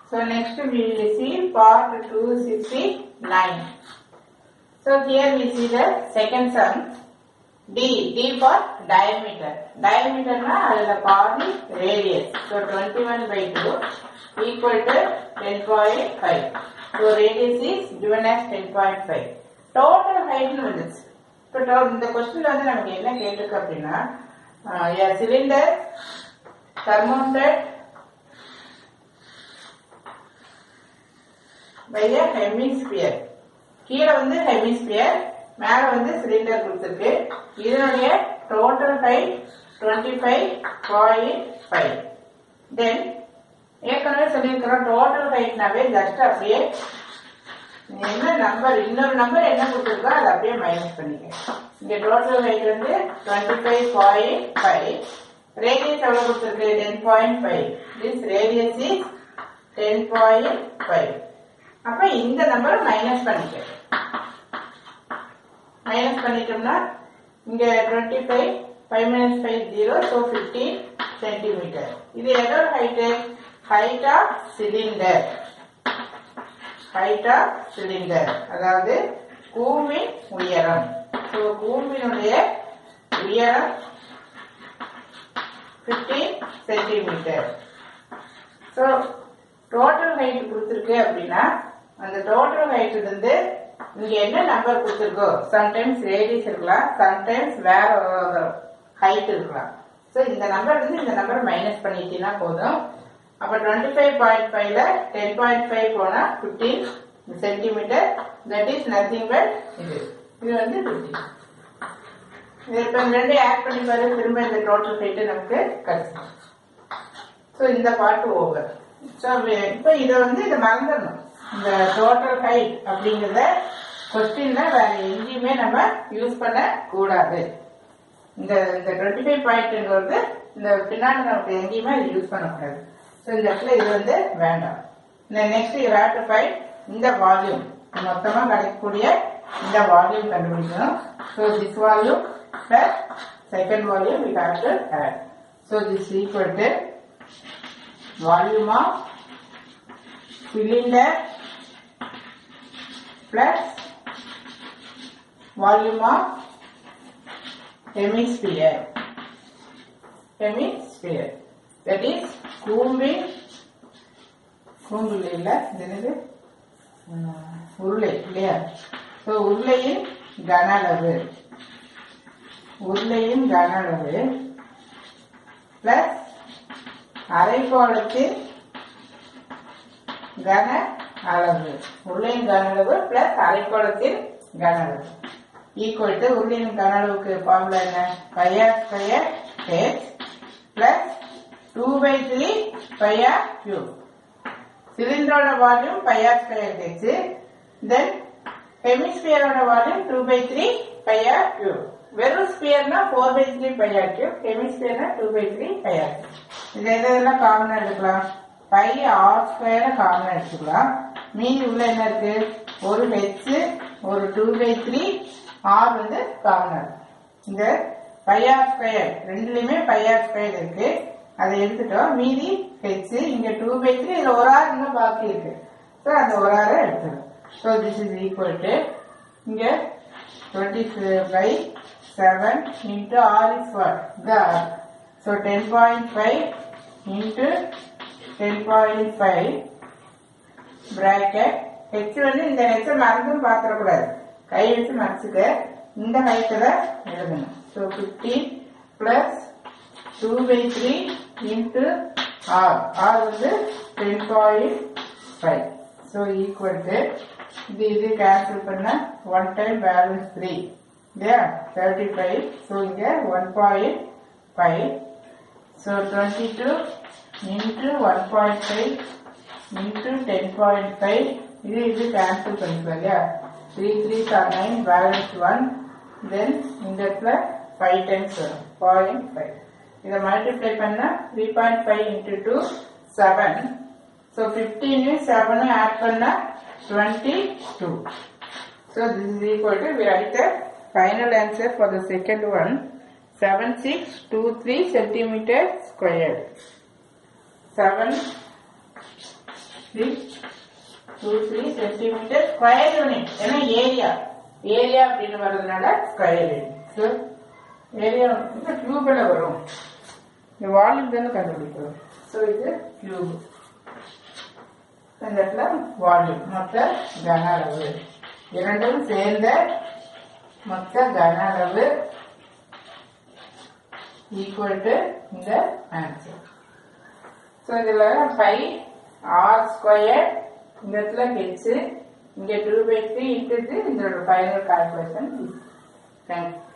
So next we will see part 269. So here we see the second sum. D, D for diameter. Diameter na அதுல பாதி radius. So 21 by 2 equal to 10.5. So radius is given as 10.5. Total height னு வந்துச்சு. இப்போ to- இந்த கொஸ்டின்ல வந்து நமக்கு என்ன கேட்டிருக்கு அப்படின்னா cylinder thermometer by a hemisphere கீழே வந்து ஹெமிஸ்பியர் மேல வந்து சிலிண்டர் கொடுத்துருக்கு இதனுடைய total height twenty five point five then ஏற்கனவே சொல்லியிருக்கிறோம் டோட்டல் ஹைட்னாவே ஜஸ்ட் அப்படியே என்ன நம்பர் இன்னொரு நம்பர் என்ன கொடுத்துருக்கோ அதை அப்படியே மைனஸ் பண்ணிக்க இங்க டோட்டல் ஹைட் வந்து twenty five point five radius எவ்வளவு கொடுத்துருக்கு ten point five this radius is ten point five அப்ப இந்த நம்பரை மைனஸ் பண்ணிக்க மைனஸ் பண்ணிட்டோம்னா இங்க twenty five five minus five zero so fifteen centimetre இது எதோட height height of cylinder height of cylinder அதாவது கூம்பின் உயரம் ஸோ கூம்பினுடைய உயரம் 15 சென்டிமீட்டர் ஸோ டோட்டல் ஹைட் கொடுத்துருக்கு அப்படின்னா அந்த டோட்டல் ஹைட் இருந்து இங்க என்ன நம்பர் கொடுத்துருக்கோ சம்டைம்ஸ் ரேடியஸ் இருக்கலாம் சம்டைம்ஸ் வேற ஹைட் இருக்கலாம் ஸோ இந்த நம்பர் வந்து இந்த நம்பர் மைனஸ் பண்ணிட்டீங்கன்னா போதும் அப்ப டுவெண்ட்டி ஃபைவ் பாயிண்ட் ஃபைவ்ல டென் பாயிண்ட் ஃபைவ் போனா fifteen centimetre that is nothing but இது இது வந்து ஃபிஃப்டீன் இது இப்ப இந்த ரெண்டையும் ஆட் பண்ணி பாரு திரும்ப இந்த டோட்டல் ஹைட் நமக்கு கிடைச்சிடும் ஸோ இந்த பாட்டு ஓவர் ஸோ இப்போ இதை வந்து இதை மறந்துடணும் இந்த டோட்டல் ஹைட் அப்படிங்கிறத கொஸ்டின்ல வேற எங்கேயுமே நம்ம யூஸ் பண்ண கூடாது இந்த இந்த டுவெண்ட்டி ஃபைவ் பாயிண்ட்ங்கிறது இந்த பின்னாடி நமக்கு எங்கேயுமே இது யூஸ் பண்ணக்கூடாது ஸோ இந்த இடத்துல இது வந்து வேண்டாம் இந்த next you have to find இந்த வால்யூம் மொத்தமா கிடைக்கக்கூடிய இந்த வால்யூம் கண்டுபிடிக்கணும் so this volume plus second volume we have to add so this equal to volume of cylinder plus volume of hemisphere hemisphere that is கூம்பின் கூம்பில் இல்ல இது என்னது ஆஹ், உருளை இல்லையா ஸோ உருளையின் கன அளவு உருளையின் கன அளவு பிளஸ் அரைக்கோளத்தின் கன அளவு உருளையின் கன அளவு பிளஸ் அரைக்கோளத்தின் கன அளவு ஈக்குவல் டு உருளையின் கன அளவுக்கு ஃபார்முலா என்ன pi r square H plus two by three pi r cube சிலிண்டரோட volume pi r square H then ஹெமிஸ்பியரோட volume two by three pi r cube வெறும் ஸ்பியர்னா four by three pi r cube ஹெமிஸ்பியர்னா two by three pi r cube இது எதெல்லாம் காமனா எடுக்கலாம் பை ஆர் ஸ்கொயரை காமனா எடுத்துக்கலாம் மீதி உள்ள என்ன இருக்கு ஒரு ஹெச் ஒரு டூ பை த்ரீ ஆர் வந்து காமனா இருக்கு இந்த பையா ஸ்கொயர் ரெண்டுலயுமே பையா ஸ்கொயர் இருக்கு அதை எடுத்துட்டோம் மீதி ஹெச் இங்க டூ பை த்ரீ இதுல ஒரு ஆர் இன்னும் பாக்கி இருக்கு ஸோ அந்த ஒரு ஆரை எடுத்துடும் so this is equal to இங்க twenty by seven into R is what the so ten point five into ten point five bracket H வந்து இந்த ஹெச்சை மறந்தும் பார்த்துடக்கூடாது கை வச்சு மறைச்சுக்க இந்த ஹைட்டில் எழுதணும் so fifteen plus two by three into R R வந்து ten point five so equal to இது இது கேன்சல் பண்ண ஒன் டைம் பேலன்ஸ் த்ரீ இல்லையா தேர்ட்டி ஃபைவ் ஸோ இங்கே one point five so twenty two into one point five into ten point five இது இது cancel பண்ணிக்கலாம் இல்லையா three three are nine balance one then இந்த இடத்துல ஃபைவ் டைம்ஸ் வரும் point five இதை மல்டிப்ளை பண்ணா three point five into two seven so ஃபிஃப்டீனையும் செவனும் ஆட் பண்ணா twenty two So this is equal to, we write the final answer for the second one, 7623 centimeter squared. 7 three two three centimetre square unit ஏன்னா area area அப்படின்னு வர்றதுனால square unit so area இந்த கியூபில் வரும் இந்த volume தானே கண்டுபிடிக்கிறோம் so இது cube இந்த இடத்துல வால்யூம் மொத்த கன அளவு இரண்டும் சேர்ந்த மொத்த கன அளவு ஈக்குவல் டு இந்த ஆன்சர் ஸோ இதில் பை ஆர் ஸ்கொயர் இந்த இடத்துல ஹெச் இங்கே டூ பை த்ரீ இன்ட்டு இதோட ஃபைனல் கால்குலேஷன் தேங்க்ஸ்